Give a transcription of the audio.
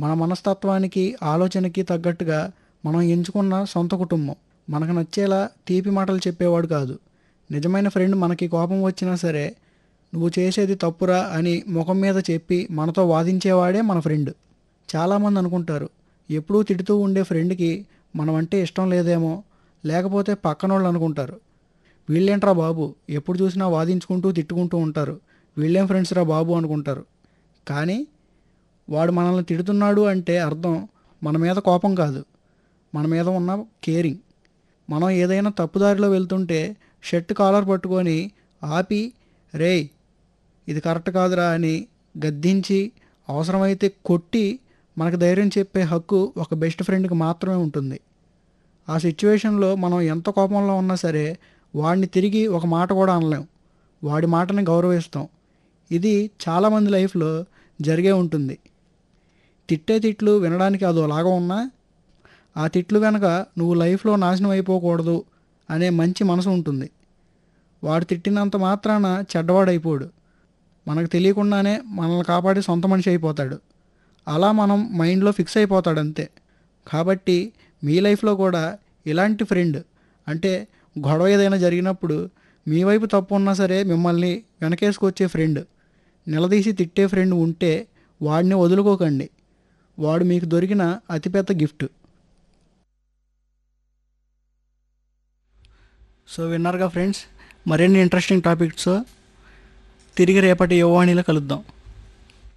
మన మనస్తత్వానికి ఆలోచనకి తగ్గట్టుగా మనం ఎంచుకున్న సొంత కుటుంబం మనకు నచ్చేలా తీపి మాటలు చెప్పేవాడు కాదు నిజమైన ఫ్రెండ్ మనకి కోపం వచ్చినా సరే నువ్వు చేసేది తప్పురా అని ముఖం మీద చెప్పి మనతో వాదించేవాడే మన ఫ్రెండ్ చాలామంది అనుకుంటారు ఎప్పుడూ తిడుతూ ఉండే ఫ్రెండ్కి మనం అంటే ఇష్టం లేదేమో లేకపోతే పక్కనోళ్ళు అనుకుంటారు వీళ్ళేంట్రా బాబు ఎప్పుడు చూసినా వాదించుకుంటూ తిట్టుకుంటూ ఉంటారు వీళ్ళేం ఫ్రెండ్స్ రా బాబు అనుకుంటారు కానీ వాడు మనల్ని తిడుతున్నాడు అంటే అర్థం మన మీద కోపం కాదు మన మీద ఉన్న కేరింగ్ మనం ఏదైనా తప్పుదారిలో వెళ్తుంటే షర్ట్ కాలర్ పట్టుకొని ఆపి రేయ్ ఇది కరెక్ట్ కాదురా అని గద్దించి అవసరమైతే కొట్టి మనకు ధైర్యం చెప్పే హక్కు ఒక బెస్ట్ ఫ్రెండ్కి మాత్రమే ఉంటుంది ఆ సిచ్యువేషన్లో మనం ఎంత కోపంలో ఉన్నా సరే వాడిని తిరిగి ఒక మాట కూడా అనలేం వాడి మాటని గౌరవిస్తాం ఇది చాలామంది లైఫ్లో జరిగే ఉంటుంది తిట్టే తిట్లు వినడానికి అదోలాగా ఉన్నా ఆ తిట్లు వెనక నువ్వు లైఫ్లో నాశనం అయిపోకూడదు అనే మంచి మనసు ఉంటుంది వాడు తిట్టినంత మాత్రాన చెడ్డవాడైపోడు మనకు తెలియకుండానే మనల్ని కాపాడి సొంత మనిషి అయిపోతాడు అలా మనం మైండ్లో ఫిక్స్ అయిపోతాడు అంతే కాబట్టి మీ లైఫ్లో కూడా ఇలాంటి ఫ్రెండ్ అంటే గొడవ ఏదైనా జరిగినప్పుడు మీ వైపు తప్పు ఉన్నా సరే మిమ్మల్ని వెనకేసుకొచ్చే ఫ్రెండ్ నిలదీసి తిట్టే ఫ్రెండ్ ఉంటే వాడిని వదులుకోకండి వాడు మీకు దొరికిన అతిపెద్ద గిఫ్ట్ సో విన్నారుగా ఫ్రెండ్స్ మరిన్ని ఇంట్రెస్టింగ్ టాపిక్స్ తిరిగి రేపటి యువవాణిలో కలుద్దాం